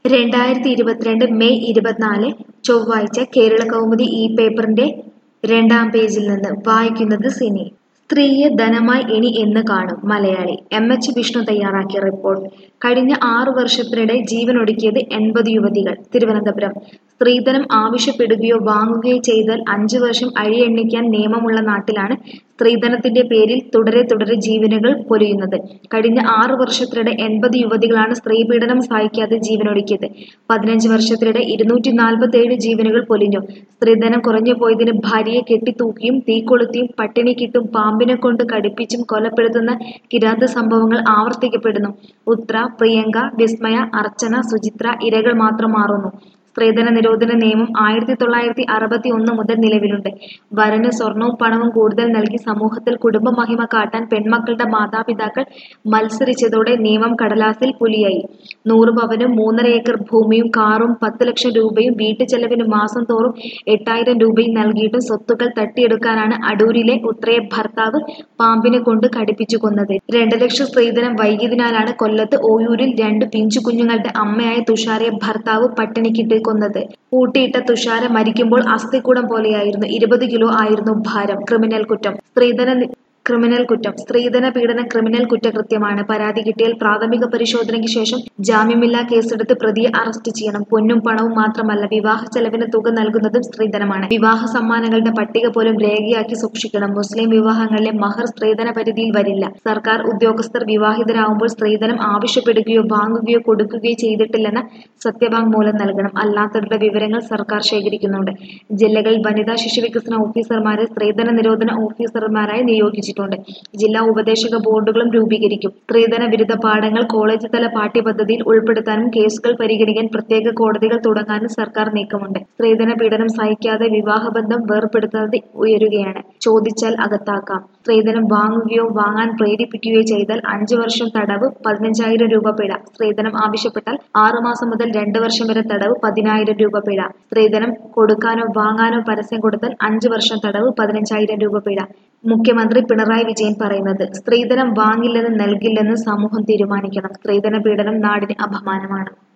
രണ്ടായിരത്തി ഇരുപത്തിരണ്ട് മെയ് ഇരുപത്തിനാല് ചൊവ്വാഴ്ച കേരള കൗമുദി ഈ പേപ്പറിന്റെ രണ്ടാം പേജിൽ നിന്ന് വായിക്കുന്നത് സിനി സ്ത്രീയെ ധനമായി ഇനി എന്ന് കാണും മലയാളി എം എച്ച് വിഷ്ണു തയ്യാറാക്കിയ റിപ്പോർട്ട് കഴിഞ്ഞ ആറു വർഷത്തിനിടെ ജീവനൊടുക്കിയത് എൺപത് യുവതികൾ തിരുവനന്തപുരം സ്ത്രീധനം ആവശ്യപ്പെടുകയോ വാങ്ങുകയോ ചെയ്താൽ അഞ്ചു വർഷം അഴിയെണ്ണിക്കാൻ നിയമമുള്ള നാട്ടിലാണ് സ്ത്രീധനത്തിന്റെ പേരിൽ തുടരെ തുടരെ ജീവനുകൾ പൊലിയുന്നത് കഴിഞ്ഞ ആറു വർഷത്തിനിടെ എൺപത് യുവതികളാണ് സ്ത്രീപീഡനം സഹിക്കാതെ ജീവനൊടുക്കിയത് പതിനഞ്ച് വർഷത്തിനിടെ ഇരുന്നൂറ്റി നാൽപ്പത്തി ഏഴ് ജീവനുകൾ പൊലിഞ്ഞു സ്ത്രീധനം കുറഞ്ഞു പോയതിന് ഭാര്യയെ കെട്ടിത്തൂക്കിയും തീകൊളുത്തിയും പട്ടിണിക്കിട്ടും പാമ്പിനെ കൊണ്ട് കടിപ്പിച്ചും കൊലപ്പെടുത്തുന്ന കിരാത സംഭവങ്ങൾ ആവർത്തിക്കപ്പെടുന്നു ഉത്ര പ്രിയങ്ക വിസ്മയ അർച്ചന സുചിത്ര ഇരകൾ മാത്രം മാറുന്നു സ്ത്രീധന നിരോധന നിയമം ആയിരത്തി തൊള്ളായിരത്തി അറുപത്തി ഒന്ന് മുതൽ നിലവിലുണ്ട് വരന് സ്വർണവും പണവും കൂടുതൽ നൽകി സമൂഹത്തിൽ കുടുംബ മഹിമ കാട്ടാൻ പെൺമക്കളുടെ മാതാപിതാക്കൾ മത്സരിച്ചതോടെ നിയമം കടലാസിൽ പുലിയായി നൂറ് പവനും മൂന്നര ഏക്കർ ഭൂമിയും കാറും പത്ത് ലക്ഷം രൂപയും വീട്ടുചെലവിന് മാസം തോറും എട്ടായിരം രൂപയും നൽകിയിട്ടും സ്വത്തുക്കൾ തട്ടിയെടുക്കാനാണ് അടൂരിലെ ഉത്രയെ ഭർത്താവ് പാമ്പിനെ കൊണ്ട് കടിപ്പിച്ചു കൊന്നത് രണ്ട് ലക്ഷം സ്ത്രീധനം വൈകിയതിനാലാണ് കൊല്ലത്ത് ഓയൂരിൽ രണ്ട് പിഞ്ചു കുഞ്ഞുങ്ങളുടെ അമ്മയായ തുഷാരയെ ഭർത്താവ് പട്ടിണിക്കിട്ട് കൊന്നത് പൂട്ടിയിട്ട തുഷാര മരിക്കുമ്പോൾ അസ്ഥിക്കൂടം പോലെയായിരുന്നു ഇരുപത് കിലോ ആയിരുന്നു ഭാരം ക്രിമിനൽ കുറ്റം സ്ത്രീധന നി- ക്രിമിനൽ കുറ്റം സ്ത്രീധന പീഡനം ക്രിമിനൽ കുറ്റകൃത്യമാണ് പരാതി കിട്ടിയാൽ പ്രാഥമിക പരിശോധനയ്ക്ക് ശേഷം ജാമ്യമില്ലാ കേസെടുത്ത് പ്രതിയെ അറസ്റ്റ് ചെയ്യണം പൊന്നും പണവും മാത്രമല്ല വിവാഹ ചെലവിന് തുക നൽകുന്നതും സ്ത്രീധനമാണ് വിവാഹ സമ്മാനങ്ങളുടെ പട്ടിക പോലും രേഖയാക്കി സൂക്ഷിക്കണം മുസ്ലിം വിവാഹങ്ങളിലെ മഹർ സ്ത്രീധന പരിധിയിൽ വരില്ല സർക്കാർ ഉദ്യോഗസ്ഥർ വിവാഹിതരാകുമ്പോൾ സ്ത്രീധനം ആവശ്യപ്പെടുകയോ വാങ്ങുകയോ കൊടുക്കുകയോ ചെയ്തിട്ടില്ലെന്ന സത്യവാങ്മൂലം നൽകണം അല്ലാത്തവരുടെ വിവരങ്ങൾ സർക്കാർ ശേഖരിക്കുന്നുണ്ട് ജില്ലകളിൽ വനിതാ ശിശുവികസന ഓഫീസർമാരെ സ്ത്രീധന നിരോധന ഓഫീസർമാരായി നിയോഗിച്ചിട്ടുണ്ട് ജില്ലാ ഉപദേശക ബോർഡുകളും രൂപീകരിക്കും സ്ത്രീധന വിരുദ്ധ പാഠങ്ങൾ കോളേജ് തല പാഠ്യപദ്ധതിയിൽ ഉൾപ്പെടുത്താനും കേസുകൾ പരിഗണിക്കാൻ പ്രത്യേക കോടതികൾ തുടങ്ങാനും സർക്കാർ നീക്കമുണ്ട് സ്ത്രീധന പീഡനം സഹിക്കാതെ വിവാഹബന്ധം വേർപെടുത്താതെ ഉയരുകയാണ് ചോദിച്ചാൽ അകത്താക്കാം സ്ത്രീധനം വാങ്ങുകയോ വാങ്ങാൻ പ്രേരിപ്പിക്കുകയോ ചെയ്താൽ അഞ്ചു വർഷം തടവ് പതിനഞ്ചായിരം രൂപ പിഴ സ്ത്രീധനം ആവശ്യപ്പെട്ടാൽ ആറു മാസം മുതൽ രണ്ട് വർഷം വരെ തടവ് പതിനായിരം രൂപ പിഴ സ്ത്രീധനം കൊടുക്കാനോ വാങ്ങാനോ പരസ്യം കൊടുത്താൽ അഞ്ചു വർഷം തടവ് പതിനഞ്ചായിരം രൂപ പിഴ മുഖ്യമന്ത്രി പിണറായി വിജയൻ പറയുന്നത് സ്ത്രീധനം വാങ്ങില്ലെന്ന് നൽകില്ലെന്ന് സമൂഹം തീരുമാനിക്കണം സ്ത്രീധന പീഡനം നാടിന് അപമാനമാണ്